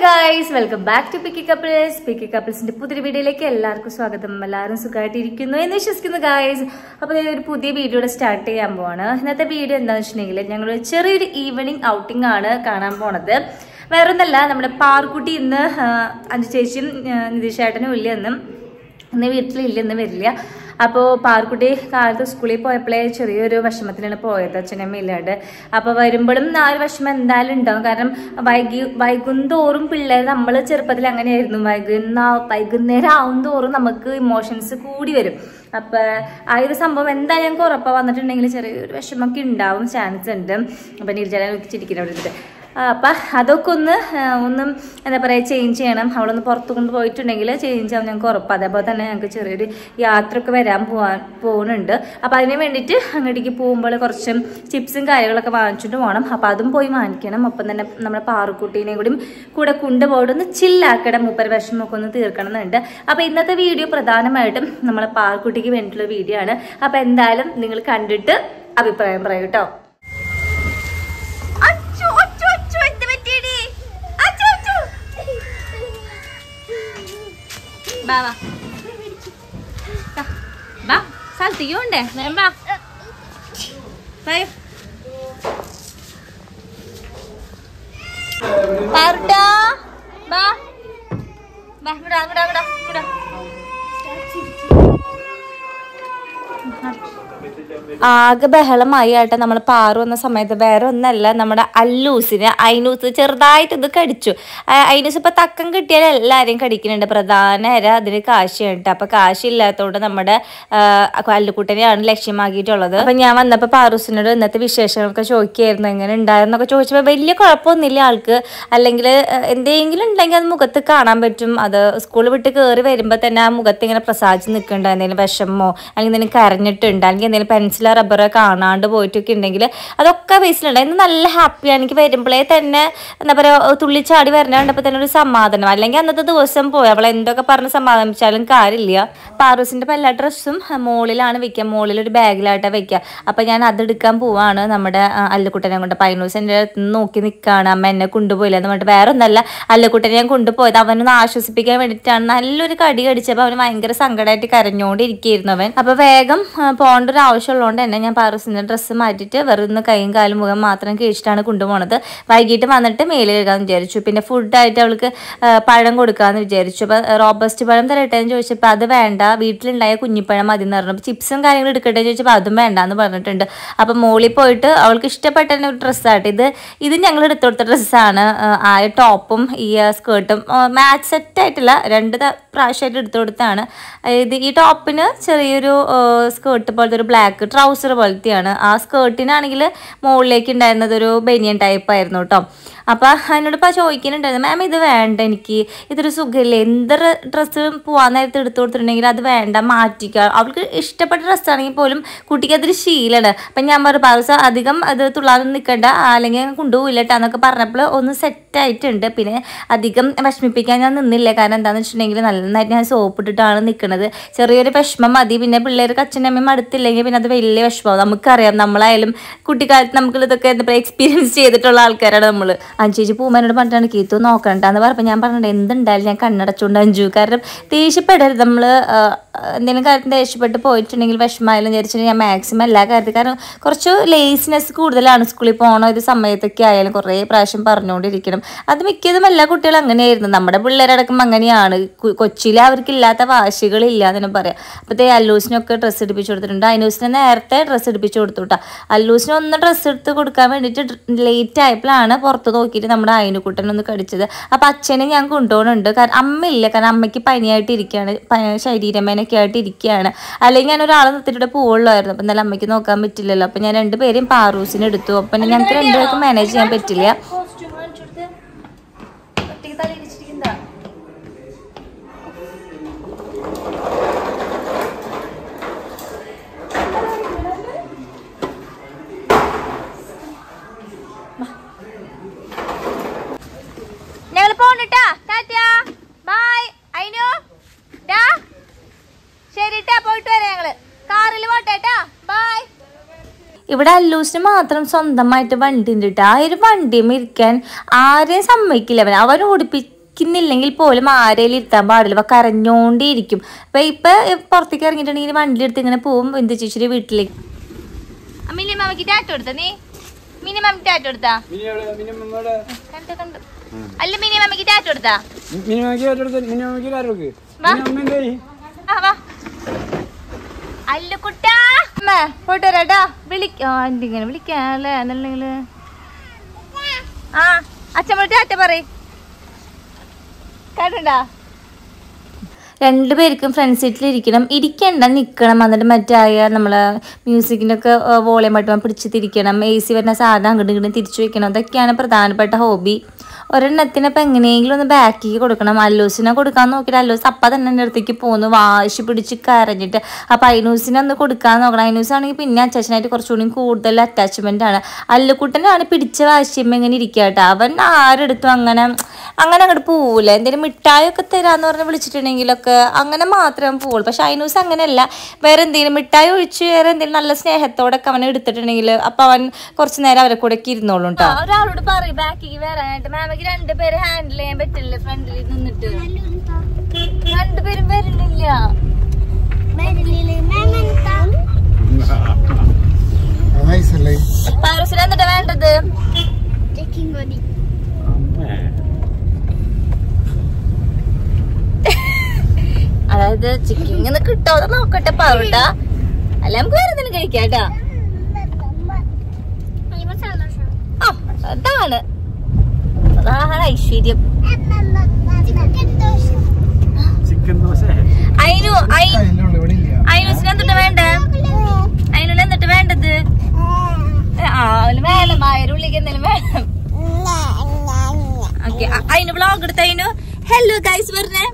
Guys welcome back to picky couples പിക്കി കപ്പിൾസിന്റെ പുതിയൊരു വീഡിയോയിലേക്ക് എല്ലാവർക്കും സ്വാഗതം എല്ലാവരും സുഖമായിട്ടിരിക്കുന്നു എന്ന് വിശ്വസിക്കുന്നു ഗൈസ് അപ്പോൾ ഞാൻ ഒരു പുതിയ വീഡിയോയുടെ സ്റ്റാർട്ട് ചെയ്യാൻ പോവാണ് ഇന്നത്തെ വീഡിയോ എന്താണെന്ന് വെച്ചിട്ടുണ്ടെങ്കിൽ ഞങ്ങൾ ചെറിയൊരു ഈവനിങ് ഔട്ടിംഗ് ആണ് കാണാൻ പോണത് വേറൊന്നല്ല നമ്മുടെ പാർക്കുട്ടി ഇന്ന് ആ, അഞ്ചു ചേച്ചിയും ആ, നിതീഷ് ഏട്ടനും ഇല്ല എന്നും ഇന്ന് വീട്ടിലില്ല ഇന്ന് വരില്ല അപ്പോൾ പാർക്കുട്ടി കാലത്ത് സ്കൂളിൽ പോയപ്പോഴേ ചെറിയൊരു വിഷമത്തിലാണ് പോയത് അച്ഛനമ്മ ഇല്ലാണ്ട് അപ്പോൾ വരുമ്പോഴും ആ ഒരു വിഷമം എന്തായാലും ഉണ്ടാവും കാരണം വൈകി വൈകുന്തോറും പിള്ളേർ നമ്മൾ ചെറുപ്പത്തിൽ അങ്ങനെയായിരുന്നു വൈകുന്ന വൈകുന്നേരം ആവും തോറും നമുക്ക് ഇമോഷൻസ് കൂടി വരും അപ്പം ആ ഒരു സംഭവം എന്തായാലും ഞങ്ങൾക്ക് ഉറപ്പാണ് വന്നിട്ടുണ്ടെങ്കിൽ ചെറിയൊരു വിഷമമൊക്കെ ഉണ്ടാവും ചാൻസ് ഉണ്ട് അപ്പം നീർജല ചിരിക്കുന്ന അവിടെ ഇരുന്നിട്ട് അപ്പം അതൊക്കെ ഒന്ന് ആ, ഒന്നും എന്താ പറയുക ചേഞ്ച് ചെയ്യണം അവളൊന്ന് പുറത്ത് കൊണ്ട് പോയിട്ടുണ്ടെങ്കിൽ ചേഞ്ച് ആവും ഞങ്ങൾക്ക് ഉറപ്പ് അതേപോലെ തന്നെ ഞങ്ങൾക്ക് ചെറിയൊരു യാത്ര ഒക്കെ വരാൻ പോവാൻ പോകുന്നുണ്ട് അപ്പം അതിന് വേണ്ടിയിട്ട് അങ്ങോട്ടേക്ക് പോകുമ്പോൾ കുറച്ച് ചിപ്സും കാര്യങ്ങളൊക്കെ വാങ്ങിച്ചിട്ട് പോകണം അപ്പം അതും പോയി വാങ്ങിക്കണം ഒപ്പം തന്നെ നമ്മുടെ പാറുക്കുട്ടീനെയും കൂടി കൂടെ കൊണ്ടുപോയിട്ട് ഒന്ന് ചില്ലാക്കണം മൂപ്പര വിഷമമൊക്കെ ഒന്ന് തീർക്കണം എന്നുണ്ട് അപ്പം ഇന്നത്തെ വീഡിയോ പ്രധാനമായിട്ടും നമ്മളെ പാറുക്കുട്ടിക്ക് വേണ്ടിയിട്ടുള്ള വീഡിയോ ആണ് അപ്പം എന്തായാലും നിങ്ങൾ കണ്ടിട്ട് അഭിപ്രായം പറയൂ കേട്ടോ അച്ചു, അച്ചു, അച്ചു, എന്ത് പറ്റിയെടി? അച്ചു, അച്ചു. വാ, വാ. ദാ, വാ, സ്ഥലത്തേക്ക് പോണ്ടേ വേഗം വാ. വരൂ. പാറുട്ടാ, വാ. വാ, ഇങ്ങടാ, ഇങ്ങടാ, ഇങ്ങടാ, ഇങ്ങടാ. ആകെ ബഹളമായി ആട്ടെ നമ്മൾ പാറു വന്ന സമയത്ത് വേറെ ഒന്നല്ല നമ്മുടെ അല്ലൂസിന് ഐനൂസ് ചെറുതായിട്ട് ഇത് കടിച്ചു ആ, ഐനൂസ് ഇപ്പൊ തക്കം കിട്ടിയാൽ എല്ലാരെയും കടിക്കുന്നുണ്ട് പ്രധാന ഇര അതിന് കാശുണ്ട് അപ്പൊ കാശില്ലാത്തതുകൊണ്ട് നമ്മുടെ ആ, അല്ലുക്കുട്ടനെയാണ് ലക്ഷ്യമാക്കിയിട്ടുള്ളത് അപ്പൊ ഞാൻ വന്നപ്പോ പാറൂസിനോട് ഇന്നത്തെ വിശേഷങ്ങളൊക്കെ ചോദിക്കായിരുന്നു എങ്ങനെ ഉണ്ടായിരുന്നൊക്കെ ചോദിച്ചപ്പോ വലിയ കുഴപ്പമൊന്നുമില്ല ആൾക്ക് അല്ലെങ്കിൽ എന്തെങ്കിലും ഉണ്ടെങ്കിൽ അത് മുഖത്ത് കാണാൻ പറ്റും അത് സ്കൂൾ വിട്ട് കയറി വരുമ്പോൾ തന്നെ ആ മുഖത്ത് ഇങ്ങനെ പ്രസാദിച്ച് നിൽക്കുന്നുണ്ട് എന്തെങ്കിലും വിഷമോ അല്ലെങ്കിൽ എന്തെങ്കിലും കരഞ്ഞിട്ടുണ്ട് അല്ലെങ്കിൽ എന്തെങ്കിലും പെൻസിലോ റബ്ബറോ കാണാണ്ട് പോയിട്ടൊക്കെ ഉണ്ടെങ്കിൽ അതൊക്കെ ബേസിലുണ്ട് ഇന്ന് നല്ല ഹാപ്പിയാണ് എനിക്ക് വരുമ്പോഴേ തന്നെ എന്താ പറയുക തുള്ളിച്ചാടി വരണ കണ്ടപ്പോൾ തന്നെ ഒരു സമാധാനം അല്ലെങ്കിൽ അന്നത്തെ ദിവസം പോയി അവൾ എന്തൊക്കെ പറഞ്ഞ് സമാധാനിച്ചാലും കാര്യമില്ല പാറൂസിൻ്റെ ഇപ്പം എല്ലാ ഡ്രസ്സും മോളിലാണ് വെക്കുക മോളിൽ ഒരു ബാഗിലായിട്ടാണ് വെക്കുക അപ്പം ഞാൻ അതെടുക്കാൻ പോവാണ് നമ്മുടെ ആ, അല്ലുക്കുട്ടനെ കൊണ്ട് പൈനൂസ് എൻ്റെ അടുത്ത് നിന്ന് നോക്കി നിൽക്കുകയാണ് അമ്മ എന്നെ കൊണ്ടുപോയില്ല എന്ന് പറഞ്ഞിട്ട് വേറെ ഒന്നല്ല അല്ലുക്കുട്ടനെ ഞാൻ കൊണ്ടുപോയത് അവനൊന്ന് ആശ്വസിപ്പിക്കാൻ വേണ്ടിയിട്ടാണ് നല്ലൊരു കടി കടിച്ചപ്പോൾ അവന് ഭയങ്കര സങ്കടമായിട്ട് കരഞ്ഞുകൊണ്ടിരിക്കുകയായിരുന്നു അവൻ അപ്പോൾ വേഗം ആ, പോകേണ്ട ഒരു ആവശ്യമുള്ളതുകൊണ്ട് തന്നെ ഞാൻ പാറൂസിൻ്റെ ഡ്രസ്സ് മാറ്റിയിട്ട് വെറുതെ കൈയും കാലും മുഖം മാത്രം കഴിച്ചിട്ടാണ് കൊണ്ടുപോകുന്നത് വൈകിട്ട് വന്നിട്ട് മേല് കഴുകാമെന്ന് വിചാരിച്ചു പിന്നെ ഫുഡായിട്ട് അവൾക്ക് ആ, പഴം കൊടുക്കാമെന്ന് വിചാരിച്ചു അപ്പോൾ റോബസ്റ്റ് പഴം തരട്ടെ എന്ന് ചോദിച്ചപ്പോൾ അത് വേണ്ട വീട്ടിലുണ്ടായ കുഞ്ഞിപ്പഴം മതി എന്ന് പറഞ്ഞു അപ്പോൾ ചിപ്സും കാര്യങ്ങളും എടുക്കട്ടെ എന്ന് ചോദിച്ചപ്പോൾ അതും വേണ്ട എന്ന് പറഞ്ഞിട്ടുണ്ട് അപ്പം മോളിൽ പോയിട്ട് അവൾക്ക് ഇഷ്ടപ്പെട്ട തന്നെ ഒരു ഡ്രസ്സായിട്ട് ഇത് ഇത് ഞങ്ങൾ എടുത്തു കൊടുത്ത ഡ്രസ്സാണ് ആ ടോപ്പും ഈ സ്കേർട്ടും മാച്ച് സെറ്റ് ആയിട്ടില്ല രണ്ട് ത- പ്രാവശ്യമായിട്ട് എടുത്തു കൊടുത്താണ് ഇത് ഈ ടോപ്പിന് ചെറിയൊരു സ്കേർട്ട് പോലത്തെ ഒരു ബ്ലാക്ക് ട്രൗസർ പോലത്തെയാണ് ആ സ്കേർട്ടിനാണെങ്കിൽ മുകളിലേക്ക് ഉണ്ടായിരുന്നത് ഒരു ബനിയൻ ടൈപ്പ് ആയിരുന്നു കേട്ടോ അപ്പോൾ എന്നോട് ഇപ്പോൾ ചോദിക്കുന്നുണ്ടായിരുന്നു മാം ഇത് വേണ്ട എനിക്ക് ഇതൊരു സുഖമില്ലേ എന്ത് ഡ്രസ്സ് പോകാൻ നേരത്തെ എടുത്തു കൊടുത്തിട്ടുണ്ടെങ്കിൽ അത് വേണ്ട മാറ്റിക്കുക അവൾക്ക് ഇഷ്ടപ്പെട്ട ഡ്രസ്സാണെങ്കിൽ പോലും കുട്ടിക്ക് അതൊരു ശീലമാണ് അപ്പം ഞാൻ പറഞ്ഞു പാറൂസ അധികം അത് തുള്ളാനൊന്നും നിൽക്കണ്ട അല്ലെങ്കിൽ കൊണ്ടുപോയില്ല കേട്ടോ എന്നൊക്കെ പറഞ്ഞപ്പോൾ ഒന്ന് സെറ്റ് ആയിട്ടുണ്ട് പിന്നെ അധികം വിഷമിപ്പിക്കാൻ ഞാൻ നിന്നില്ല കാരണം എന്താണെന്ന് വെച്ചിട്ടുണ്ടെങ്കിൽ നന്നായിട്ട് ഞാൻ സോപ്പ് ഇട്ടിട്ടാണ് നിൽക്കുന്നത് ചെറിയൊരു വിഷമം മതി പിന്നെ പിള്ളേർക്ക് അച്ഛനും അമ്മയും അടുത്തില്ലെങ്കിൽ പിന്നെ അത് വലിയ വിഷമമാവും നമുക്കറിയാം നമ്മളായാലും കുട്ടിക്കാലത്ത് നമുക്ക് ഇതൊക്കെ എന്താ പറയുക എക്സ്പീരിയൻസ് ചെയ്തിട്ടുള്ള ആൾക്കാരാണ് നമ്മൾ അഞ്ചേച്ചി പൂമാനോട് പറഞ്ഞിട്ടാണ് കീത്തു നോക്കണ്ടെന്ന് പറഞ്ഞപ്പോൾ ഞാൻ പറഞ്ഞിട്ട് എന്തുണ്ടായാലും ഞാൻ കണ്ണടച്ചുകൊണ്ട് അഞ്ചു കാരണം ദേഷ്യപ്പെടരുത് നമ്മൾ എന്തെങ്കിലും കാര്യത്തിന് ദേഷ്യപ്പെട്ട് പോയിട്ടുണ്ടെങ്കിൽ വിഷമമായാലും വിചാരിച്ചിട്ട് ഞാൻ മാക്സിമം എല്ലാ കാര്യത്തിലും കാരണം കുറച്ച് ലേസിനെസ് കൂടുതലാണ് സ്കൂളിൽ പോകണ ഒരു സമയത്തൊക്കെ ആയാലും കുറേ പ്രാവശ്യം പറഞ്ഞുകൊണ്ടിരിക്കണം അത് മിക്കതും എല്ലാ കുട്ടികളും അങ്ങനെയായിരുന്നു നമ്മുടെ പിള്ളേരടക്കം അങ്ങനെയാണ് കു- കൊച്ചിയിൽ അവർക്കില്ലാത്ത വാശികളില്ല എന്ന് പറയാം അപ്പോഴത്തെ അല്ലൂസിനൊക്കെ ഡ്രസ്സ് എടുപ്പിച്ച് കൊടുത്തിട്ടുണ്ട് അനൂസിന് നേരത്തെ ഡ്രസ്സ് എടുപ്പിച്ച് കൊടുത്തു കേട്ടോ അല്ലൂസിന് ഒന്ന് ഡ്രസ്സ് എടുത്ത് കൊടുക്കാൻ വേണ്ടിയിട്ട് ലേറ്റ് ആയപ്പോഴാണ് പുറത്ത് നോക്കിയിട്ട് നമ്മുടെ അയനുക്കുട്ടൻ ഒന്ന് കടിച്ചത് അപ്പം അച്ഛനെ ഞാൻ കൊണ്ടുപോകുന്നുണ്ട് കാരണം അമ്മയില്ല കാരണം അമ്മയ്ക്ക് പനിയായിട്ട് ഇരിക്കുകയാണ് പ- ശരീരമേനൊക്കെ ആയിട്ട് ഇരിക്കുകയാണ് അല്ലെങ്കിൽ ഞാൻ ഒരാളെ നിർത്തിയിട്ട് പോവുള്ളായിരുന്നു അപ്പം എന്നാലും അമ്മയ്ക്ക് നോക്കാൻ പറ്റില്ലല്ലോ അപ്പം ഞാൻ രണ്ടുപേരെയും പാറൂസിന് എടുത്തു അപ്പം ഞങ്ങൾക്ക് രണ്ടുപേർക്കും മാനേജ് ചെയ്യാൻ പറ്റില്ല ഞങ്ങൾ പോണിട്ടാ ടാറ്റാ ബൈ അയിനു ടാ ശരി ട്ടാ പോയിട്ട് വരാം ഞങ്ങള് കാറിൽ പോട്ടെ ട്ടാ ബൈ ഇവിടെ അല്ലൂസിന് മാത്രം സ്വന്തമായിട്ട് വണ്ടി ഉണ്ട് കേട്ടോ ആ ഒരു വണ്ടിയും ഇരിക്കാൻ ആരെയും സമ്മതിക്കില്ല അവൻ അവൻ ഓടിപ്പിക്കുന്നില്ലെങ്കിൽ പോലും ആരെയും ഇരുത്താൻ പാടില്ല അപ്പൊ കരഞ്ഞോണ്ടേയിരിക്കും അപ്പൊ ഇപ്പൊ പുറത്തേക്ക് ഇറങ്ങിയിട്ടുണ്ടെങ്കിൽ വണ്ടി എടുത്ത് ഇങ്ങനെ പോവും എന്ത് ചേച്ചിയുടെ വീട്ടിലേക്ക് മിനി മാമക്ക് ടാറ്റ കൊടുത്ത നീ മിനി മാമക്ക് ടാറ്റ കൊടുത്താ കണ്ടു കണ്ടു അല്ല മിനി മാമക്ക് ടാറ്റ കൊടുത്താ ആ, വാ. അല്ല കുട്ടാ അമ്മ പോയിട്ട് വരാട്ടാ വിളിക്ക എന്തിങ്ങനെ വിളിക്കാല്ലേ എന്നല്ലെങ്കില് ആ അച്ഛമ്മ ടാറ്റ പറയ് കേട്ടണ്ടാ രണ്ടുപേർക്കും ഫ്രണ്ട് സീറ്റിൽ ഇരിക്കണം ഇരിക്കണ്ട നിൽക്കണം എന്നിട്ട് മറ്റായ നമ്മളെ മ്യൂസിക്കിനൊക്കെ വോളിയം ആയിട്ട് പിടിച്ച് തിരിക്കണം എ സി വരുന്ന സാധനം അങ്ങോട്ടും ഇങ്ങോട്ടും തിരിച്ചു വെക്കണം അതൊക്കെയാണ് പ്രധാനപ്പെട്ട ഹോബി ഒരെണ്ണത്തിന് ഇപ്പം എങ്ങനെയെങ്കിലും ഒന്ന് ബാക്കിക്ക് കൊടുക്കണം അല്ലൂസിനെ കൊടുക്കാൻ നോക്കിയിട്ട് അല്ലൂസ് അപ്പം തന്നെ എൻ്റെ അടുത്തേക്ക് പോന്നു വാശി പിടിച്ച് കരഞ്ഞിട്ട് അപ്പം ഐനൂസിനെ ഒന്ന് കൊടുക്കാൻ നോക്കണം ഐനൂസ് ആണെങ്കിൽ പിന്നെ അച്ചാച്ചനായിട്ട് കുറച്ചുകൂടി കൂടുതൽ അറ്റാച്ച്മെൻ്റ് ആണ് അല്ലുക്കുട്ടനാണ് പിടിച്ച വാശിയമ്മ ഇങ്ങനെ ഇരിക്കുക കേട്ടോ അവൻ ആരെടുത്തും അങ്ങനെ അങ്ങനെ അങ്ങോട്ട് പോവില്ല എന്തെങ്കിലും മിഠായിയൊക്കെ തരാന്ന് പറഞ്ഞ് വിളിച്ചിട്ടുണ്ടെങ്കിലൊക്കെ അങ്ങനെ മാത്രമേ പോവുള്ളൂ പക്ഷെ ഐനൂസ് അങ്ങനെയല്ല വേറെ എന്തെങ്കിലും മിഠായി ഒഴിച്ച് വേറെ എന്തെങ്കിലും നല്ല സ്നേഹത്തോടൊക്കെ അവനെ എടുത്തിട്ടുണ്ടെങ്കിൽ അപ്പൊ അവൻ കുറച്ച് നേരം അവരെ കൂടെ ഒക്കെ ഇരുന്നോളും കേട്ടോ ഒരാളോട് പറയും ബാക്കിക്ക് വരാനായിട്ട് മാമക്ക് രണ്ടുപേരെ ഹാൻഡിൽ ചെയ്യാൻ പറ്റില്ല ഫ്രണ്ടിൽ നിന്നിട്ട് രണ്ടുപേരും വരുന്നില്ല വയസ്സല്ലേ പാരസിന് എന്നിട്ട് വേണ്ടത് അതായത് ചിക്കൻ ഒന്ന് കിട്ടോ നോക്കട്ടെ പാവട്ട അല്ല നമുക്ക് വേറെ എന്തെങ്കിലും കഴിക്കാട്ടാ ആ അതാണ് അതാണ് ഐശ്വര്യം ചിക്കൻ ദോശ അയിനു അയി അതിന്റെ ഉള്ളിൽ ഇവിടെ ഇല്ല അയിനുസിന് എന്നിട്ട് വേണ്ടേ അയിനുള്ള എന്നിട്ട് വേണ്ടത് ആ അവന് വേണം മായരുള്ളിക്ക് എന്തെങ്കിലും വേണം ഓക്കെ അതിന് വ്ളോഗ് എടുത്ത അതിന് ഹലോ ഗൈസ് പറഞ്ഞേ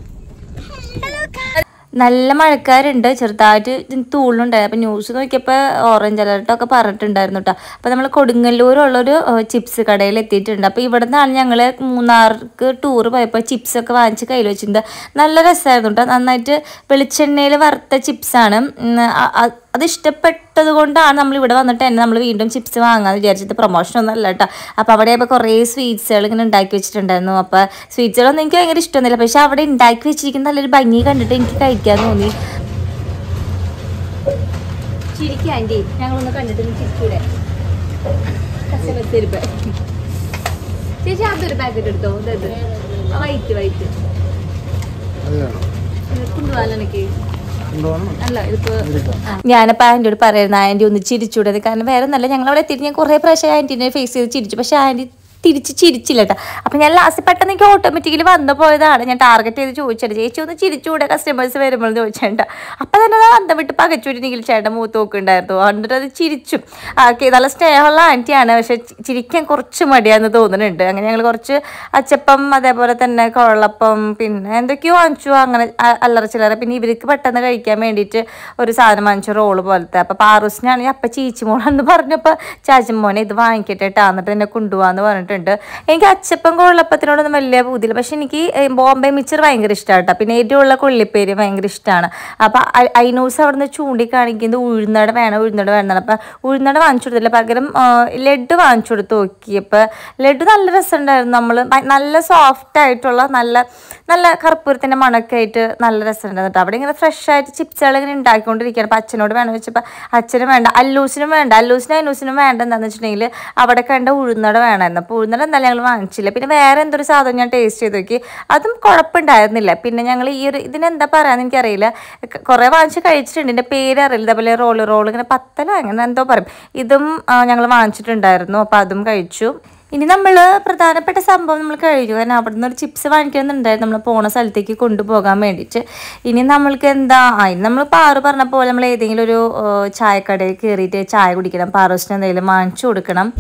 നല്ല മഴക്കാരുണ്ട് ചെറുതായിട്ട് തൂളുണ്ടായി അപ്പം ന്യൂസ് നോക്കിയപ്പോൾ ഓറഞ്ച് അലർട്ടൊക്കെ പറഞ്ഞിട്ടുണ്ടായിരുന്നു കേട്ടോ അപ്പോൾ നമ്മൾ കൊടുങ്ങല്ലൂരുള്ളൊരു ചിപ്സ് കടയിൽ എത്തിയിട്ടുണ്ട് അപ്പോൾ ഇവിടെ നിന്നാണ് ഞങ്ങൾ മൂന്നാർക്ക് ടൂർ പോയപ്പോൾ ചിപ്സൊക്കെ വാങ്ങിച്ച് കയ്യിൽ വെച്ചിട്ടുണ്ട് നല്ല രസമായിരുന്നു കേട്ടോ നന്നായിട്ട് വെളിച്ചെണ്ണയിൽ വറുത്ത ചിപ്സാണ് അത് ഇഷ്ടപ്പെട്ടത് കൊണ്ടാണ് നമ്മൾ ഇവിടെ വന്നിട്ട് തന്നെ നമ്മൾ വീണ്ടും ചിപ്സ് വാങ്ങാന്ന് വിചാരിച്ചത് പ്രൊമോഷൻ ഒന്നും അല്ല കേട്ടോ അപ്പോൾ അവിടെ ഇപ്പോൾ കുറേ സ്വീറ്റ്സുകൾ ഇങ്ങനെ ഉണ്ടാക്കി വെച്ചിട്ടുണ്ടായിരുന്നു അപ്പോൾ സ്വീറ്റ്സുകളൊന്നും എനിക്ക് ഭയങ്കര ഇഷ്ടമൊന്നുമില്ല പക്ഷെ അവിടെ ഉണ്ടാക്കി വെച്ചിരിക്കുന്ന നല്ലൊരു ഭംഗി കണ്ടിട്ട് എനിക്ക് കഴിക്കാൻ തോന്നി ചിരിക്കുക ആൻറ്റി ഞങ്ങളൊന്ന് കണ്ടിട്ട് ചിരിക്കൂടെ ചേച്ചി അതൊരു പാക്കറ്റ് എടുത്തോ ഇത് വൈറ്റ് വൈറ്റ് അത് വേണം കൊണ്ടുപോകാൻ എനിക്ക് കൊണ്ടുപോകണം അല്ല ഇതിപ്പോ ഞാനപ്പോൾ ആൻറ്റിയോട് പറയായിരുന്നു ആൻറ്റി ഒന്ന് ചിരിച്ചൂടെ കാരണം വേറെ ഒന്നല്ല ഞങ്ങൾ അവിടെ എത്തിയിട്ട് ഞാൻ കുറേ പ്രാവശ്യം ആൻറ്റീനെ ഫേസ് ചെയ്ത് ചിരിച്ചു പക്ഷേ ആൻറ്റി തിരിച്ച് ചിരിച്ചില്ല കേട്ടോ അപ്പം ഞാൻ ലാസ്റ്റ് പെട്ടെന്ന് എനിക്ക് ഓട്ടോമാറ്റിക്കലി വന്നു പോയതാണ് ഞാൻ ടാർഗറ്റ് ചെയ്ത് ചോദിച്ചത് ചേച്ചി ഒന്ന് ചിരിച്ചുകൂടെ കസ്റ്റമേഴ്സ് വരുമ്പോൾ ചോദിച്ചേണ്ട അപ്പം തന്നെ അത് അന്തം വിട്ട് പകച്ചൂരിനെങ്കിൽ ചേട്ടൻ മൂത്ത് നോക്കുന്നുണ്ടായിരുന്നു എന്നിട്ട് അത് ചിരിച്ചു ഓക്കെ നല്ല സ്നേഹമുള്ള ആൻറ്റിയാണ് പക്ഷെ ചി- ചിരിക്കാൻ കുറച്ച് മടിയാന്ന് തോന്നുന്നുണ്ട് അങ്ങനെ ഞങ്ങൾ കുറച്ച് അച്ചപ്പം അതേപോലെ തന്നെ കുഴലപ്പം പിന്നെ എന്തൊക്കെയോ വാങ്ങിച്ചു അങ്ങനെ അ- അല്ലറ ചില്ലറ പിന്നെ ഇവർക്ക് പെട്ടെന്ന് കഴിക്കാൻ വേണ്ടിയിട്ട് ഒരു സാധനം വാങ്ങിച്ചു റോള് പോലത്തെ അപ്പോൾ പാറൂസിനാണെങ്കിൽ അപ്പം ചീച്ചി മോളെന്ന് പറഞ്ഞപ്പോൾ ചാച്ചി മോനെ ഇത് വാങ്ങിക്കട്ടെ കേട്ടോ എന്നിട്ട് എന്നെ കൊണ്ടുപോകാന്ന് പറഞ്ഞിട്ടുണ്ട് എനിക്ക് അച്ചപ്പം കുഴലപ്പത്തിനോടൊന്നും വലിയ ബുദ്ധിയില്ല പക്ഷെ എനിക്ക് ഏ, ബോംബെ മിച്ചർ ഭയങ്കര ഇഷ്ടമാണ് കേട്ടോ പിന്നെ എരിവുള്ള കൊള്ളിപ്പേര് ഭയങ്കര ഇഷ്ടമാണ് അപ്പോൾ ഐനൂസ് അവിടെ നിന്ന് ചൂണ്ടിക്കാണിക്കുന്നത് ഉഴുന്നട വേണം ഉഴുന്നട വേണം എന്നാണ് അപ്പോൾ ഉഴുന്നട വാങ്ങിച്ചു കൊടുത്തില്ല പകരം ആ, ലഡ്ഡു വാങ്ങിച്ചു കൊടുത്ത് നോക്കിയപ്പോൾ ലഡ്ഡു നല്ല രസമുണ്ടായിരുന്നു നമ്മൾ നല്ല സോഫ്റ്റ് ആയിട്ടുള്ള നല്ല നല്ല കർപ്പൂരത്തിൻ്റെ മണമൊക്കെ ആയിട്ട് നല്ല രസമുണ്ടായിരുന്നു കേട്ടോ അവിടെ ഇങ്ങനെ ഫ്രഷ് ആയിട്ട് ചിപ്സുകൾ ഇങ്ങനെ ഉണ്ടാക്കിക്കൊണ്ടിരിക്കുകയാണ് അപ്പോൾ അച്ഛനോട് വേണം വെച്ചപ്പോൾ അച്ഛനും വേണ്ട അല്ലൂസിനും വേണ്ട അല്ലൂസിനും അല്ലൂസിനും വേണ്ട എന്താണെന്ന് വെച്ചിട്ടുണ്ടെങ്കിൽ അവിടെ കണ്ട ഉഴുന്നട വേണമായിരുന്നു അപ്പോൾ ഉഴുന്നട എന്തായാലും ഞങ്ങൾ വാങ്ങിച്ചില്ല പിന്നെ വേറെ എന്തൊരു സാധനം ഞാൻ ടേസ്റ്റ് ചെയ്ത് നോക്കി അതും കുഴപ്പമുണ്ടായിരുന്നില്ല പിന്നെ ഞങ്ങൾ ഈ ഒരു ഇതിനെന്താ പറയാന്ന് എനിക്കറിയില്ല ക- കുറേ വാങ്ങിച്ച് കഴിച്ചിട്ടുണ്ട് എൻ്റെ പേര് അറിയില്ല ഇതേപോലെ റോള് റോള് ഇങ്ങനെ പത്തല അങ്ങനെ എന്തോ പറയും ഇതും ഞങ്ങൾ വാങ്ങിച്ചിട്ടുണ്ടായിരുന്നു അപ്പോൾ അതും കഴിച്ചു ഇനി നമ്മൾ പ്രധാനപ്പെട്ട സംഭവം നമ്മൾ കഴിഞ്ഞു കാരണം അവിടെ നിന്ന് ഒരു ചിപ്സ് വാങ്ങിക്കണമെന്നുണ്ടായിരുന്നു നമ്മൾ പോണ സ്ഥലത്തേക്ക് കൊണ്ടുപോകാൻ വേണ്ടിയിട്ട് ഇനി നമ്മൾക്ക് എന്താ ആ ഇനി നമ്മൾ പാറു പറഞ്ഞ പോലെ നമ്മൾ ഏതെങ്കിലും ഒരു ഏഹ്, ചായക്കടയിൽ കയറിയിട്ട് ചായ കുടിക്കണം പാറൂസിന് എന്തെങ്കിലും വാങ്ങിച്ചു കൊടുക്കണം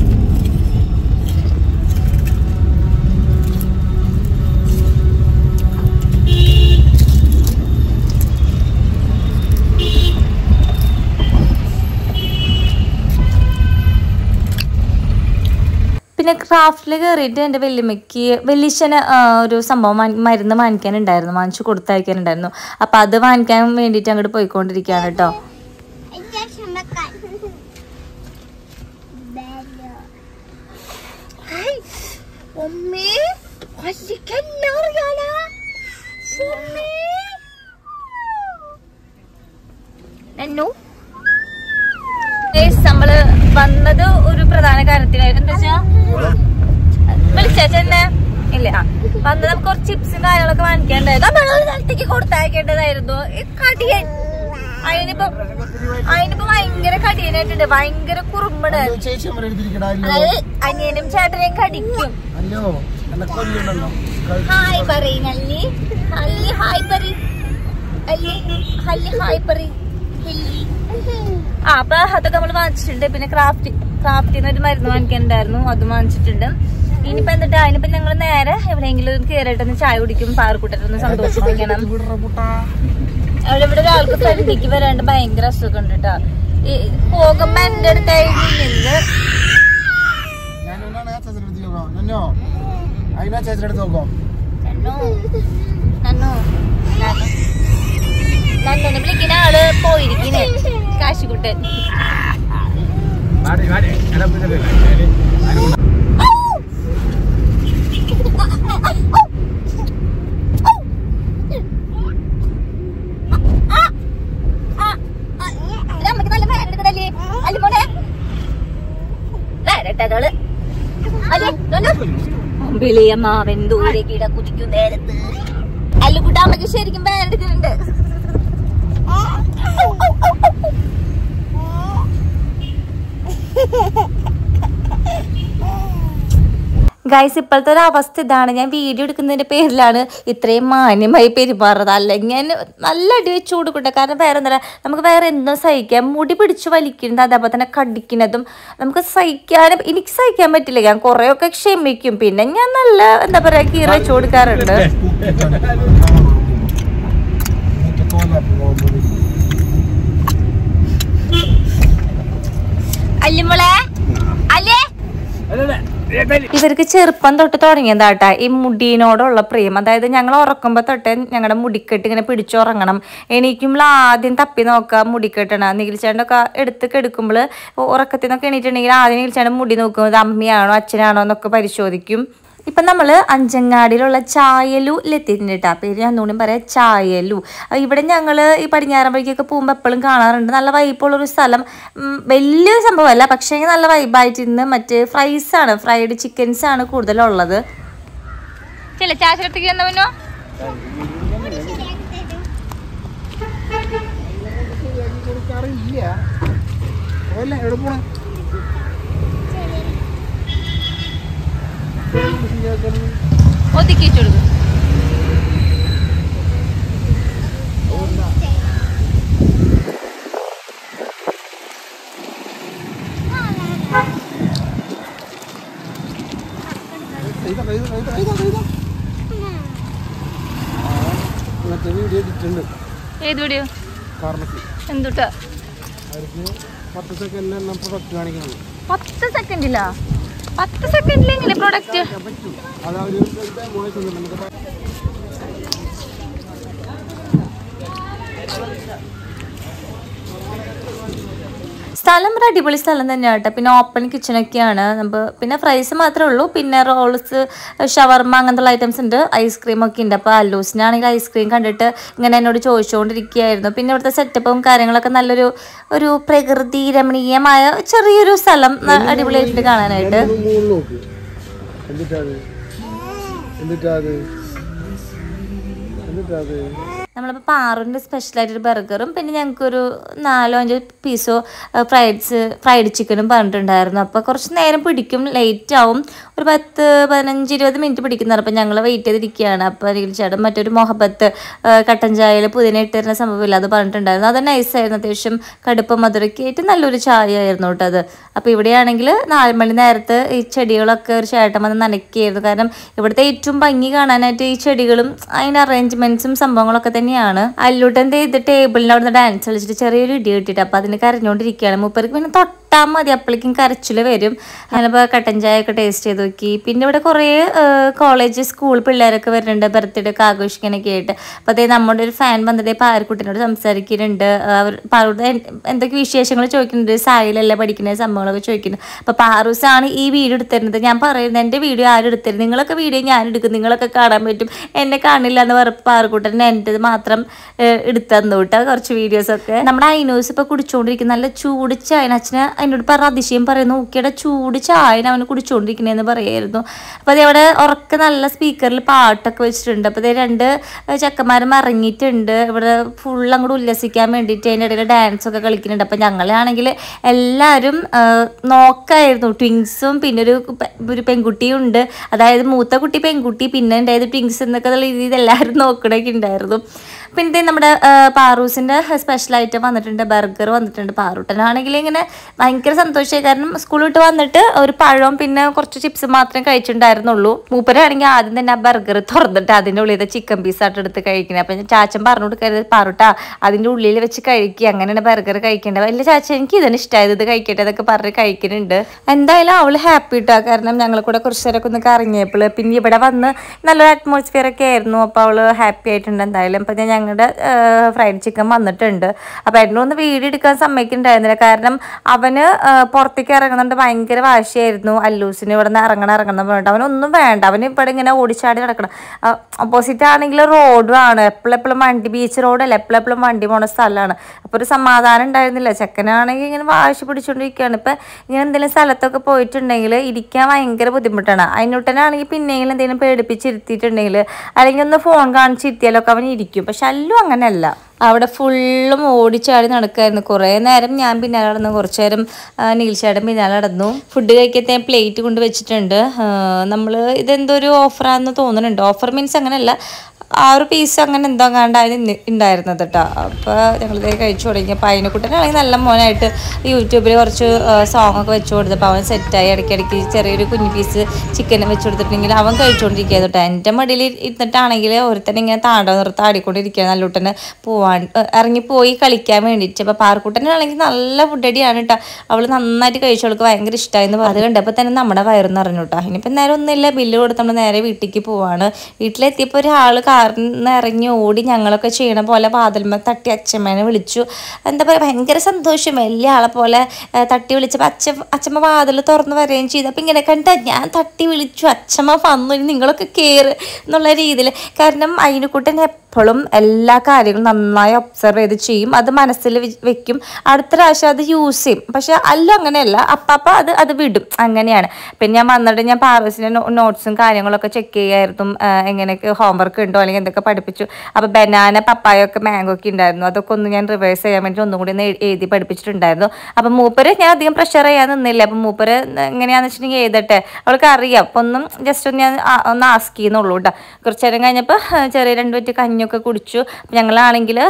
പിന്നെ ക്രാഫ്റ്റിൽ കയറിയിട്ട് എൻ്റെ വല്യമ്മയ്ക്ക് വല്യച്ഛന് ഒരു സംഭവം വാങ്ങി- മരുന്ന് വാങ്ങിക്കാനുണ്ടായിരുന്നു വാങ്ങിച്ചു കൊടുത്തയക്കാനുണ്ടായിരുന്നു അപ്പോൾ അത് വാങ്ങിക്കാൻ വേണ്ടിയിട്ട് അങ്ങോട്ട് പോയിക്കൊണ്ടിരിക്കുകയാണ് കേട്ടോ എല്ലാം അറിയാലോ ഉമ്മേ. നന്നു Guys, നമ്മള് വന്നത് ഒരു പ്രധാന കാര്യത്തിനായിരുന്നു എന്താ വെച്ചാ വിളിച്ചെന്നെ ഇല്ല ആ വന്നത് നമുക്ക് കുറച്ച് ചിപ്സും കാര്യങ്ങളൊക്കെ വാങ്ങിക്കേണ്ടായിരുന്നു നമ്മൾ ഒരു സ്ഥലത്തേക്ക് കൊടുത്തയക്കേണ്ടതായിരുന്നു ഈ കടിയൻ അതിനിപ്പോ അതിനിപ്പോ ഭയങ്കര കടിയനായിട്ടുണ്ട് ഭയങ്കര കുറുമ്പണ് ചേച്ചി അമ്മ എടുത്തിരിക്കടാ അതായത് അനിയനും ചേട്ടനെയും കടിക്കും അല്ലോ എന്നെ കൊല്ലുണ്ടല്ലോ ഹായ് പറയും അല്ലി അല്ലി ഹായ് പറ അല്ലി അല്ലി ഹായ് പറ ആ അപ്പൊ അതൊക്കെ നമ്മൾ വാങ്ങിച്ചിട്ടുണ്ട് പിന്നെ ക്രാഫ്റ്റ് ക്രാഫ്റ്റിന്ന് ഒരു മരുന്ന് വാങ്ങിക്കാനുണ്ടായിരുന്നു അതും വാങ്ങിച്ചിട്ടുണ്ട് ഇനിയിപ്പോ എന്നിട്ട് അതിനിപ്പോ ഞങ്ങൾ നേരെ എവിടെയെങ്കിലും കയറിയിട്ടൊന്ന് ചായ കുടിക്കും പാറക്കൂട്ടൊന്ന് സന്തോഷിപ്പിക്കണം അവിടെ ഇവിടെ ഒരാൾക്ക് ഫ്രണ്ടിക്ക് വരാണ്ട് ഭയങ്കര അസുഖം ഉണ്ട് കേട്ടോ പോകുമ്പോ എന്റെ അടുത്തായിരുന്നു നിന്ന് ഞാൻ ഒന്നാണ് ആ ചേച്ചിയുടെ അടുത്ത് നോക്കാം നന്നോ അതിനാ ചേച്ചിയുടെ അടുത്ത് നോക്കാം നന്നു നന്നു നന്നു നന്നുനെ വിളിക്കുന്ന ആള് പോയിരിക്കണേ കാശിക്കുട്ടൻ നമുക്ക് നല്ല വേറെടുക്കണല്ലേ അല്ലുമോനെ വേറെട്ടതോള് അല്ലേ വിളിയമ്മാവൻ ദൂരെ കിട കുതിക്കും നേരത്ത് അല്ലുകുട്ടാമ്മക്ക് ശരിക്കും വേറെടുക്കുന്നുണ്ട് ഗൈസ് ഇപ്പോഴത്തെ ഒരു അവസ്ഥ ഇതാണ് ഞാൻ വീഡിയോ എടുക്കുന്നതിന്റെ പേരിലാണ് ഇത്രയും മാന്യമായി പെരുമാറുന്നത് അല്ലെങ്കിൽ ഞാൻ നല്ല അടി വെച്ച് കൊടുക്കട്ടെ കാരണം വേറെ എന്താ നമുക്ക് വേറെ എന്തും സഹിക്കാം മുടി പിടിച്ച് വലിക്കുന്നത് അതേപോലെ തന്നെ കടിക്കുന്നതും നമുക്ക് സഹിക്കാനും എനിക്ക് സഹിക്കാൻ പറ്റില്ല ഞാൻ കുറേയൊക്കെ ക്ഷമിക്കും പിന്നെ ഞാൻ നല്ല എന്താ പറയാ കീറ വെച്ച് കൊടുക്കാറുണ്ട് അല്ലിമോളെ അല്ലേ ഇവർക്ക് ചെറുപ്പം തൊട്ട് തുടങ്ങിയതാട്ടാ ഈ മുടീനോടുള്ള പ്രിയം അതായത് ഞങ്ങൾ ഉറക്കുമ്പോൾ തൊട്ടേ ഞങ്ങളുടെ മുടിക്കെട്ട് ഇങ്ങനെ പിടിച്ചുറങ്ങണം എണീക്കുമ്പോൾ ആദ്യം തപ്പി നോക്കുക മുടിക്കെട്ടണ നികിൽച്ചേണ്ടൊക്കെ എടുത്ത് കെടുക്കുമ്പോൾ ഉറക്കത്തിൽ നിന്നൊക്കെ എണീറ്റുണ്ടെങ്കിൽ ആദ്യം നികിൽച്ചേണ്ട മുടി നോക്കും ഇത് അമ്മയാണോ അച്ഛനാണോ എന്നൊക്കെ പരിശോധിക്കും ഇപ്പം നമ്മൾ അഞ്ചങ്ങാടിയിലുള്ള ചായലുലെത്തിയിട്ടുണ്ട് കേട്ടോ പേര് ഞാൻ ഒന്നുകൂടി പറയാം ചായലു അഹ് ഇവിടെ ഞങ്ങൾ ഈ പടിഞ്ഞാറൻ വഴിക്കൊക്കെ പോകുമ്പോൾ എപ്പോഴും കാണാറുണ്ട് നല്ല വൈബുള്ളൊരു സ്ഥലം ഉം, വലിയൊരു സംഭവമല്ല പക്ഷേ നല്ല വൈബായിട്ട് ഇന്ന് മറ്റേ ഫ്രൈസ് ആണ് ഫ്രൈഡ് ചിക്കൻസ് ആണ് കൂടുതലുള്ളത് ചില ചാച്ചടത്തേക്ക് വന്നവനോ കൊടുക്കാറില്ല അല്ല എവിടെ പോണേ ഒതുക്കിച്ചു കൊടുക്കും ചെയ്ത ചെയ്ത ചെയ്ത ചെയ്ത ചെയ്ത മറ്റേ വീഡിയോ ഇട്ടിട്ടുണ്ട് ഏത് വീഡിയോ കാരണക്ക് എന്തുട്ടാ അവർക്ക് പത്ത് സെക്കൻഡിൽ എല്ലാം പ്രൊഡക്റ്റ് കാണിക്കണം പത്ത് സെക്കൻഡിലാ പത്ത് സെക്കൻഡിൽ എങ്ങനെ പ്രൊഡക്റ്റ് പറ്റും അത് അവർ മോയിസ് ഉണ്ട് നമുക്ക് സ്ഥലം ഒരു അടിപൊളി സ്ഥലം തന്നെയാണ് കേട്ടോ പിന്നെ ഓപ്പൺ കിച്ചണൊക്കെയാണ് നമുക്ക് പിന്നെ ഫ്രൈസ് മാത്രമേ ഉള്ളൂ പിന്നെ റോൾസ് ഷവർമ അങ്ങനത്തെ ഐറ്റംസ് ഉണ്ട് ഐസ്ക്രീം ഒക്കെ ഉണ്ട് അപ്പോൾ അല്ലൂസിനാണെങ്കിൽ ഐസ്ക്രീം കണ്ടിട്ട് ഇങ്ങനെ എന്നോട് ചോദിച്ചുകൊണ്ടിരിക്കുകയായിരുന്നു പിന്നെ ഇവിടുത്തെ സെറ്റപ്പും കാര്യങ്ങളൊക്കെ നല്ലൊരു ഒരു പ്രകൃതി രമണീയമായ ചെറിയൊരു സ്ഥലം ന- അടിപൊളിയായിട്ട് കാണാനായിട്ട് മൂന്ന് നോക്ക് എന്നിട്ടാത് എന്നിട്ടാത് എന്നിട്ടാത് നമ്മളിപ്പോൾ പാറുവിൻ്റെ സ്പെഷ്യലായിട്ടൊരു ബർഗറും പിന്നെ ഞങ്ങൾക്കൊരു നാലോ അഞ്ചോ പീസോ ഫ്രൈഡ്സ് ഫ്രൈഡ് ചിക്കനും പറഞ്ഞിട്ടുണ്ടായിരുന്നു അപ്പോൾ കുറച്ച് നേരം പിടിക്കും ലേറ്റ് ആവും ഒരു പത്ത് പതിനഞ്ച് ഇരുപത് മിനിറ്റ് പിടിക്കുന്നതാണ് അപ്പോൾ ഞങ്ങൾ വെയിറ്റ് ചെയ്തിരിക്കുകയാണ് അപ്പോൾ അരികിൽ ചേട്ടൻ മറ്റൊരു മൊഹബത്ത് ആ, കട്ടൻ ചായയിൽ പുതിന ഇട്ടിരുന്ന സംഭവമില്ല അത് പറഞ്ഞിട്ടുണ്ടായിരുന്നു അത് നൈസായിരുന്നു അത്യാവശ്യം കടുപ്പ് മധുരയ്ക്ക് ആയിട്ട് നല്ലൊരു ചായ ആയിരുന്നു കേട്ടോ അത് അപ്പോൾ ഇവിടെയാണെങ്കിൽ നാല് മണി നേരത്ത് ഈ ചെടികളൊക്കെ ഒരു ചേട്ടൻ വന്ന് നനയ്ക്കുകയായിരുന്നു കാരണം ഇവിടുത്തെ ഏറ്റവും ഭംഗി കാണാനായിട്ട് ഈ ചെടികളും അതിൻ്റെ അറേഞ്ച്മെന്റ്സും സംഭവങ്ങളൊക്കെ തന്നെയാണ് അല്ലൂട്ടൻ ദേ ഇത് ടേബിളിൻ്റെ അവിടുന്ന് ഡാൻസ് കളിച്ചിട്ട് ചെറിയൊരു ഇടി കിട്ടിയിട്ട് അപ്പോൾ അതിന് കരഞ്ഞുകൊണ്ടിരിക്കുകയാണ് മൂപ്പർക്ക് പിന്നെ തൊട്ടാൽ മതി അപ്പോഴേക്കും കരച്ചിൽ വരും ഞാനിപ്പോൾ കട്ടൻ ചായ ഒക്കെ ടേസ്റ്റ് ചെയ്ത് വെക്കി പിന്നെ ഇവിടെ കുറേ കോളേജ് സ്കൂൾ പിള്ളേരൊക്കെ വരുന്നുണ്ട് ബർത്ത്ഡേ ഒക്കെ ആഘോഷിക്കാനൊക്കെ ആയിട്ട് അപ്പോൾ അതേ നമ്മുടെ ഒരു ഫാൻ വന്നിട്ട് പാരക്കുട്ടിനോട് സംസാരിക്കുന്നുണ്ട് ആ, അവർ പാറുടെ എന്തൊക്കെ വിശേഷങ്ങൾ ചോദിക്കുന്നുണ്ട് സായിലല്ല പഠിക്കുന്ന സംഭവങ്ങളൊക്കെ ചോദിക്കുന്നുണ്ട് അപ്പോൾ പാറൂസാണ് ഈ വീഡിയോ എടുത്തിരുന്നത് ഞാൻ പറയുന്നത് എൻ്റെ വീഡിയോ ആരും എടുത്തരുത് നിങ്ങളൊക്കെ വീഡിയോ ഞാൻ എടുക്കും നിങ്ങളൊക്കെ കാണാൻ പറ്റും എന്നെ കാണില്ല എന്ന് പറഞ്ഞ പാറക്കുട്ടൻ എൻ്റെ മാത്രം എടുത്തു തന്നു കേട്ടോ കുറച്ച് വീഡിയോസൊക്കെ നമ്മുടെ ഐനോസ് ഇപ്പോൾ കുടിച്ചുകൊണ്ടിരിക്കുന്ന നല്ല ചൂട് ചായ അച്ഛന് അതിനോട് പറഞ്ഞ അതിശയം പറയുന്നു നോക്കിയുടെ ചൂട് ചായ അവന് കുടിച്ചുകൊണ്ടിരിക്കണേന്ന് പറയായിരുന്നു അപ്പോൾ അതേ അവിടെ ഉറക്കെ നല്ല സ്പീക്കറിൽ പാട്ടൊക്കെ വെച്ചിട്ടുണ്ട് അപ്പോൾ അതേ രണ്ട് ചെക്കന്മാരും ഇറങ്ങിയിട്ടുണ്ട് ഇവിടെ ഫുൾ അങ്ങോട്ട് ഉല്ലസിക്കാൻ വേണ്ടിയിട്ട് അതിൻ്റെ ഇടയിൽ ഡാൻസ് ഒക്കെ കളിക്കുന്നുണ്ട് അപ്പോൾ ഞങ്ങളാണെങ്കിൽ എല്ലാവരും ആ, നോക്കായിരുന്നു ട്വിങ്സും പിന്നെ ഒരു പെ- ഒരു പെൺകുട്ടിയും ഉണ്ട് അതായത് മൂത്ത കുട്ടി പെൺകുട്ടി പിന്നെ ഉണ്ടായത് ട്വിങ്സ് എന്നൊക്കെ ഉള്ള രീതിയിൽ എല്ലാവരും നോക്കണൊക്കെ ഉണ്ടായിരുന്നു പിന്നെ ദേ നമ്മുടെ ആ, പാറൂസിൻ്റെ സ്പെഷ്യൽ ഐറ്റം വന്നിട്ടുണ്ട് ബർഗർ വന്നിട്ടുണ്ട് പാറൂട്ടനാണെങ്കിൽ ഇങ്ങനെ ഭയങ്കര സന്തോഷമായി കാരണം സ്കൂൾ വിട്ട് വന്നിട്ട് ഒരു പഴവും പിന്നെ കുറച്ച് ചിപ്സ് മാത്രമേ കഴിച്ചിട്ടുണ്ടായിരുന്നുള്ളൂ മൂപ്പരാണെങ്കിൽ ആദ്യം തന്നെ ആ ബർഗർ തുറന്നിട്ട് അതിൻ്റെ ഉള്ളിൽ ചിക്കൻ പീസായിട്ട് എടുത്ത് കഴിക്കുന്നത് അപ്പം ചാച്ചൻ പറഞ്ഞു കൊടുക്കരുത് പാറുട്ട അതിൻ്റെ ഉള്ളിൽ വെച്ച് കഴിക്കുക അങ്ങനെയാണ് ബർഗർ കഴിക്കേണ്ടത് വലിയ ചാച്ച എനിക്ക് ഇതിന് ഇഷ്ടമായത് ഇത് കഴിക്കട്ടെ എന്നൊക്കെ പറഞ്ഞ് കഴിക്കുന്നുണ്ട് എന്തായാലും അവൾ ഹാപ്പി ഇട്ടാ കാരണം ഞങ്ങൾ കൂടെ കുറച്ച് നേരമൊക്കെ ഒന്ന് കറങ്ങിയപ്പോൾ പിന്നെ ഇവിടെ വന്ന് നല്ലൊരു അറ്റ്മോസ്ഫിയർ ഒക്കെ ആയിരുന്നു അപ്പോൾ അവൾ ഹാപ്പി ആയിട്ടുണ്ട് എന്തായാലും അപ്പം ഞാൻ ഞങ്ങളുടെ ഫ്രൈഡ് ചിക്കൻ വന്നിട്ടുണ്ട് അപ്പോൾ എന്നെ ഒന്ന് വീഡിയോ എടുക്കാൻ സമ്മതിക്കുന്നുണ്ടായിരുന്നില്ല കാരണം അവന് ആ, പുറത്തേക്ക് ഇറങ്ങുന്നുണ്ട് ഭയങ്കര വാശിയായിരുന്നു അല്ലൂസിന് ഇവിടെ നിന്ന് ഇറങ്ങണം ഇറങ്ങണം എന്ന് പറഞ്ഞിട്ട് അവനൊന്നും വേണ്ട അവന് ഇവിടെ ഇങ്ങനെ ഓടിച്ചാടി നടക്കണം ഓപ്പോസിറ്റ് ആണെങ്കിൽ റോഡും ആണ് എപ്പോഴെപ്പോഴും വണ്ടി ബീച്ച് റോഡല്ല എപ്പോഴെപ്പോഴും വണ്ടി പോണ സ്ഥലമാണ് അപ്പോൾ ഒരു സമാധാനം ഉണ്ടായിരുന്നില്ല ചെക്കനാണെങ്കിൽ ഇങ്ങനെ വാശി പിടിച്ചുകൊണ്ടിരിക്കുകയാണ് ഇപ്പം ഇങ്ങനെ എന്തെങ്കിലും സ്ഥലത്തൊക്കെ പോയിട്ടുണ്ടെങ്കിൽ ഇരിക്കാൻ ഭയങ്കര ബുദ്ധിമുട്ടാണ് അതിനൊട്ടനാണെങ്കിൽ പിന്നെയെങ്കിലും എന്തെങ്കിലും പേടിപ്പിച്ചിരുത്തിയിട്ടുണ്ടെങ്കിൽ അല്ലെങ്കിൽ ഒന്ന് ഫോൺ കാണിച്ചിരുത്തിയാലൊക്കെ അവൻ ഇരിക്കും പക്ഷെ അല്ലു അങ്ങനെയല്ല അവിടെ ഫുള്ളും ഓടിച്ചാടി നടക്കായിരുന്നു കുറേ നേരം ഞാൻ പിന്നാലെ നടന്നു കുറച്ച് നേരം നീൽച്ചാടൻ പിന്നാലെ നടന്നു ഫുഡ് കഴിക്കത്തെ പ്ലേറ്റ് കൊണ്ട് വെച്ചിട്ടുണ്ട് നമ്മൾ ഇതെന്തോ ഒരു ഓഫറാന്ന് തോന്നുന്നുണ്ട് ഓഫർ മീൻസ് അങ്ങനെയല്ല ആ ഒരു പീസ് അങ്ങനെ എന്തോ കണ്ടായിരുന്നു ഉണ്ടായിരുന്നത് കേട്ടോ അപ്പോൾ ഞങ്ങളിത് കഴിച്ചു തുടങ്ങി അപ്പോൾ അതിനെക്കുട്ടനാണെങ്കിൽ നല്ല മോനായിട്ട് യൂട്യൂബിൽ കുറച്ച് സോങ് ഒക്കെ വെച്ച് കൊടുത്തപ്പോൾ അവൻ സെറ്റായി ഇടയ്ക്കിടയ്ക്ക് ചെറിയൊരു കുഞ്ഞു പീസ് ചിക്കൻ വെച്ച് കൊടുത്തിട്ടുണ്ടെങ്കിൽ അവൻ കഴിച്ചുകൊണ്ടിരിക്കുക കേട്ടോ എൻ്റെ മടിയിൽ ഇരുന്നിട്ടാണെങ്കിൽ ഒരുത്തൻ ഇങ്ങനെ താണ്ടോ നിർത്തി ആടിക്കൊണ്ടിരിക്കുക നല്ലൂട്ടന് പോവാൻ ഏ, ഇറങ്ങിപ്പോയി കളിക്കാൻ വേണ്ടിയിട്ട് അപ്പോൾ പാർക്കുട്ടനാണെങ്കിൽ നല്ല ഫുഡടിയാണ് കേട്ടോ അവൾ നന്നായിട്ട് കഴിച്ചു അവൾക്ക് ഭയങ്കര ഇഷ്ടമായിരുന്നു അത് കണ്ടപ്പോൾ തന്നെ നമ്മുടെ വയറ് നിറഞ്ഞു കേട്ടോ ഇനിയിപ്പോൾ നേരെ ഒന്നുമില്ല ബില്ല് കൊടുത്ത് നമ്മൾ നേരെ വീട്ടിലേക്ക് പോവാണ് വീട്ടിലെത്തിയപ്പോൾ ഒരാൾ കാറിൽ നിന്ന് ഇറങ്ങി ഓടി ഞങ്ങളൊക്കെ ചെയ്യണ പോലെ വാതിൽമ തട്ടി അച്ഛമ്മേനെ വിളിച്ചു എന്താ പറയുക ഭയങ്കര സന്തോഷം വലിയ ആളെ പോലെ ഏ, തട്ടി വിളിച്ചപ്പോൾ അച്ഛ അച്ഛമ്മ വാതിൽ തുറന്ന് വരികയും ചെയ്തു അപ്പം ഇങ്ങനെ കണ്ട ഞാൻ തട്ടി വിളിച്ചു അച്ഛമ്മ വന്നു ഇനി നിങ്ങളൊക്കെ കയറ് എന്നുള്ള രീതിയിൽ കാരണം അതിനെക്കൂട്ടൻ എപ്പോഴും എല്ലാ കാര്യങ്ങളും നന്നായി ഒബ്സർവ് ചെയ്ത് ചെയ്യും അത് മനസ്സിൽ വെ- വെക്കും അടുത്ത പ്രാവശ്യം അത് യൂസ് ചെയ്യും പക്ഷെ അല്ല അങ്ങനെയല്ല അപ്പാപ്പ അത് അത് വിടും അങ്ങനെയാണ് പിന്നെ ഞാൻ വന്നിട്ട് ഞാൻ പാറസിൻ്റെ നോട്ട്സും കാര്യങ്ങളൊക്കെ ചെക്ക് ചെയ്യായിരുന്നു ആ, എങ്ങനെയൊക്കെ ഹോംവർക്ക് ഉണ്ടോ അല്ലെങ്കിൽ എന്തൊക്കെ പഠിപ്പിച്ചു അപ്പോൾ ബനാന പപ്പായ ഒക്കെ മാംഗോ ഒക്കെ ഉണ്ടായിരുന്നു അതൊക്കെ ഒന്ന് ഞാൻ റിവേഴ്സ് ചെയ്യാൻ വേണ്ടി ഒന്നും കൂടി ഒന്ന് എഴു- എഴുതി പഠിപ്പിച്ചിട്ടുണ്ടായിരുന്നു അപ്പം മൂപ്പര് ഞാൻ അധികം പ്രഷർ ചെയ്യാൻ നിന്നില്ല അപ്പം മൂപ്പര് എങ്ങനെയാണെന്ന് വെച്ചിട്ടുണ്ടെങ്കിൽ എഴുതട്ടെ അവൾക്ക് അറിയാം അപ്പം ഒന്നും ജസ്റ്റ് ഒന്ന് ഞാൻ ആ- ഒന്ന് ആസ്ക് ചെയ്യുന്നുള്ളൂ കേട്ടോ കുറച്ച് നേരം കഴിഞ്ഞപ്പോൾ ചെറിയ രണ്ട് പറ്റി കഞ്ഞൊക്കെ കുടിച്ചു അപ്പം ഞങ്ങളാണെങ്കിൽ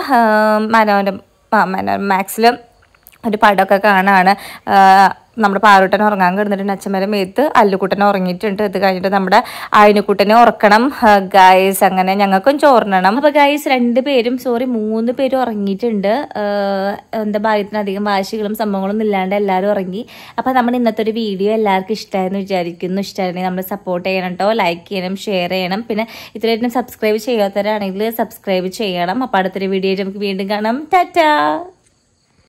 മനോരം ആ മനോരം മാക്സിൽ ഒരു പടമൊക്കെ കാണാണ് ആ, നമ്മുടെ പാറുട്ടൻ ഉറങ്ങാൻ കിടന്നിട്ടുണ്ട് അച്ഛന്മാരെ മേത്ത് അല്ലുക്കുട്ടൻ ഉറങ്ങിയിട്ടുണ്ട് ഇത് കഴിഞ്ഞിട്ട് നമ്മുടെ അയിനുക്കുട്ടനെ ഉറക്കണം ഗായ്സ് അങ്ങനെ ഞങ്ങൾക്കും ചോറിനണം അപ്പോൾ ഗായ്സ് രണ്ട് പേരും സോറി മൂന്ന് പേരും ഉറങ്ങിയിട്ടുണ്ട് ആ, എന്താ ഭാഗ്യത്തിന് അധികം വാശികളും സംഭവങ്ങളൊന്നും ഇല്ലാണ്ട് എല്ലാവരും ഉറങ്ങി അപ്പോൾ നമ്മുടെ ഇന്നത്തെ ഒരു വീഡിയോ എല്ലാവർക്കും ഇഷ്ടമായെന്ന് വിചാരിക്കുന്നു ഇഷ്ടമായിരുന്നെങ്കിൽ നമ്മൾ സപ്പോർട്ട് ചെയ്യണം കേട്ടോ ലൈക്ക് ചെയ്യണം ഷെയർ ചെയ്യണം പിന്നെ ഇത്രയായിട്ടും സബ്സ്ക്രൈബ് ചെയ്യാത്തവരാണെങ്കിൽ സബ്സ്ക്രൈബ് ചെയ്യണം അപ്പോൾ അടുത്തൊരു വീഡിയോ നമുക്ക് വീണ്ടും കാണാം ടാറ്റാ